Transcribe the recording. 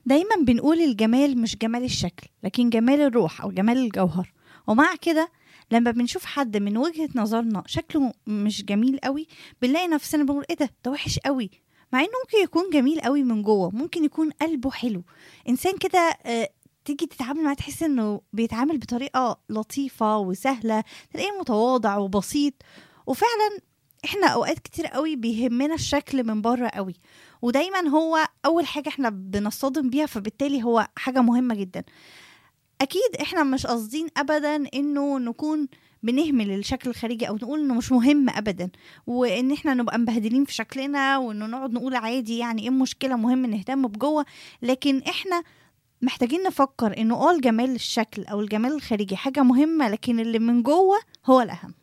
دايما بنقول الجمال مش جمال الشكل لكن جمال الروح او جمال الجوهر ومع كده لما بنشوف حد من وجهة نظرنا شكله مش جميل قوي بنلاقي نفسنا بنقول ايه ده ده وحش قوي مع انه ممكن يكون جميل قوي من جوه ممكن يكون قلبه حلو انسان كده آه، تيجي تتعامل معاه تحس انه بيتعامل بطريقه لطيفه وسهله تلاقيه متواضع وبسيط وفعلا احنا اوقات كتير قوي بيهمنا الشكل من بره قوي ودايما هو اول حاجه احنا بنصطدم بيها فبالتالي هو حاجه مهمه جدا اكيد احنا مش قاصدين ابدا انه نكون بنهمل الشكل الخارجي او نقول انه مش مهم ابدا وان احنا نبقى مبهدلين في شكلنا وانه نقعد نقول عادي يعني ايه المشكله مهم نهتم بجوه لكن احنا محتاجين نفكر انه اه الجمال الشكل او الجمال الخارجي حاجه مهمه لكن اللي من جوه هو الاهم